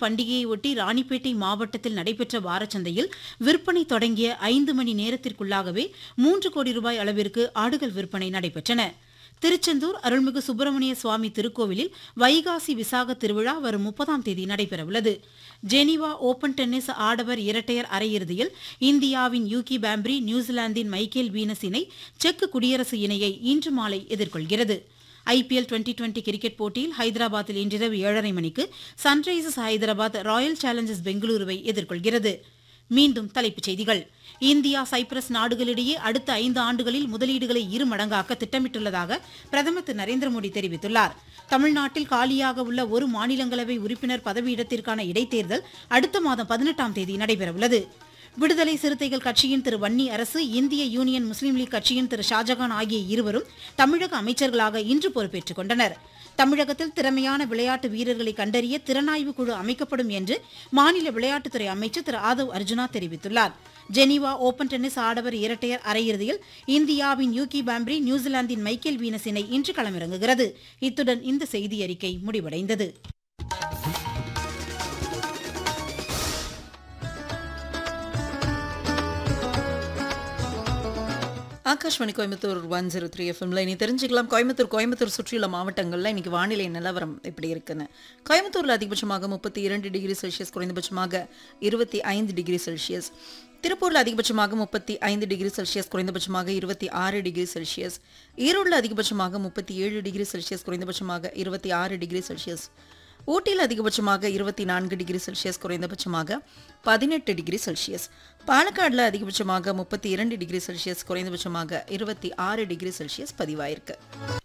பண்டிகையை ஒட்டி ராணிப்பேட்டை மாவட்டத்தில் நடைபெற்ற வாரச்சந்தையில் விற்பனை தொடங்கிய ஐந்து மணி நேரத்திற்குள்ளாகவே மூன்று கோடி ரூபாய் அளவிற்கு ஆடுகள் விற்பனை நடைபெற்றன திருச்செந்தூர் அருள்மிகு சுப்பிரமணிய சுவாமி திருக்கோவிலில் வைகாசி விசாக திருவிழா வரும் முப்பதாம் தேதி நடைபெறவுள்ளது ஜெனீவா ஓபன் டென்னிஸ் ஆடவர் இரட்டையர் அரையிறுதியில் இந்தியாவின் யூகி பாம்ப்ரி நியூசிலாந்தின் மைக்கேல் வீனஸ் இணை செக் குடியரசு இணையை இன்று மாலை எதிர்கொள்கிறது ஐபிஎல் டுவெண்டி டுவெண்டி கிரிக்கெட் போட்டியில் ஹைதராபாத்தில் இன்றிரவு ஏழரை மணிக்கு சன்ரைசர்ஸ் ஹைதராபாத் ராயல் சேலஞ்சர்ஸ் பெங்களூருவை எதிர்கொள்கிறது மீண்டும் தலைப்புச் செய்திகள் இந்தியா சைப்ரஸ் நாடுகளிடையே அடுத்த ஐந்து ஆண்டுகளில் முதலீடுகளை இரு மடங்காக்க திட்டமிட்டுள்ளதாக பிரதமர் திரு நரேந்திர மோடி தெரிவித்துள்ளார் தமிழ்நாட்டில் காலியாக உள்ள ஒரு மாநிலங்களவை உறுப்பினர் பதவியிடத்திற்கான இடைத்தேர்தல் அடுத்த மாதம் பதினெட்டாம் தேதி நடைபெறவுள்ளது விடுதலை சிறுத்தைகள் கட்சியின் திரு வன்னி அரசு இந்திய யூனியன் முஸ்லீம் லீக் கட்சியின் திரு ஷாஜகான் ஆகிய இருவரும் தமிழக அமைச்சர்களாக இன்று பொறுப்பேற்றுக் கொண்டனர் தமிழகத்தில் திறமையான விளையாட்டு வீரர்களை கண்டறிய திறனாய்வு குழு அமைக்கப்படும் என்று மாநில விளையாட்டுத்துறை அமைச்சர் திரு ஆதவ் அர்ஜுனா தெரிவித்துள்ளார் ஜெனீவா ஓபன் டென்னிஸ் ஆடவர் இரட்டையர் அரையிறுதியில் இந்தியாவின் யூகி பாம்ப்ரி நியூசிலாந்தின் மைக்கேல் வீனஸ் இணை இன்று களமிறங்குகிறது இத்துடன் இந்த செய்தியறிக்கை முடிவடைந்தது Akashvani Coimbatore one zero three எஃப்எம்ல இனி தெரிஞ்சுக்கலாம் கோயம்புத்தூர் கோயம்புத்தூர் சுற்றியுள்ள மாவட்டங்களில் இன்னைக்கு வானிலை நிலவரம் எப்படி இருக்குன்னு கோயம்புத்தூர்ல அதிகபட்சமாக முப்பத்தி இரண்டு டிகிரி செல்சியஸ் குறைந்தபட்சமாக இருபத்தி ஐந்து டிகிரி செல்சியஸ் திருப்பூர்ல அதிகபட்சமாக முப்பத்தி ஐந்து டிகிரி செல்சியஸ் குறைந்தபட்சமாக இருபத்தி ஆறு டிகிரி செல்சியஸ் ஈரோடுல அதிகபட்சமாக முப்பத்தி ஏழு டிகிரி செல்சியஸ் குறைந்தபட்சமாக இருபத்தி ஆறு டிகிரி செல்சியஸ் ஊட்டியில் அதிகபட்சமாக இருபத்தி நான்கு டிகிரி செல்சியஸ் குறைந்தபட்சமாக பதினெட்டு டிகிரி செல்சியஸ் பாலக்காடுல அதிகபட்சமாக முப்பத்தி இரண்டு டிகிரி செல்சியஸ் குறைந்தபட்சமாக இருபத்தி ஆறு டிகிரி செல்சியஸ் பதிவாயிருக்கு